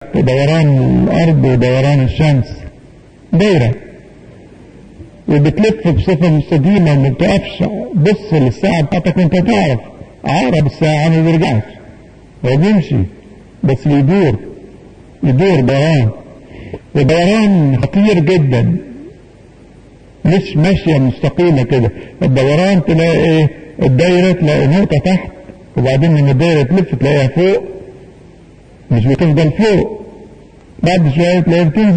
دوران الأرض ودوران الشمس دايرة وبتلف بصفة مستديمة وما بتقفش بص للساعة بتاعتك وانت تعرف عقرب الساعة ما بيرجعش هو بيمشي بس بيدور يدور دوران ودوران خطير جدا مش ماشية مستقيمة كده الدوران تلاقي ايه الدايرة تلاقي نقطة تحت وبعدين من الدايرة تلف تلاقيها فوق مش بتفضل فوق بعد شوية تلاقيها بتنزل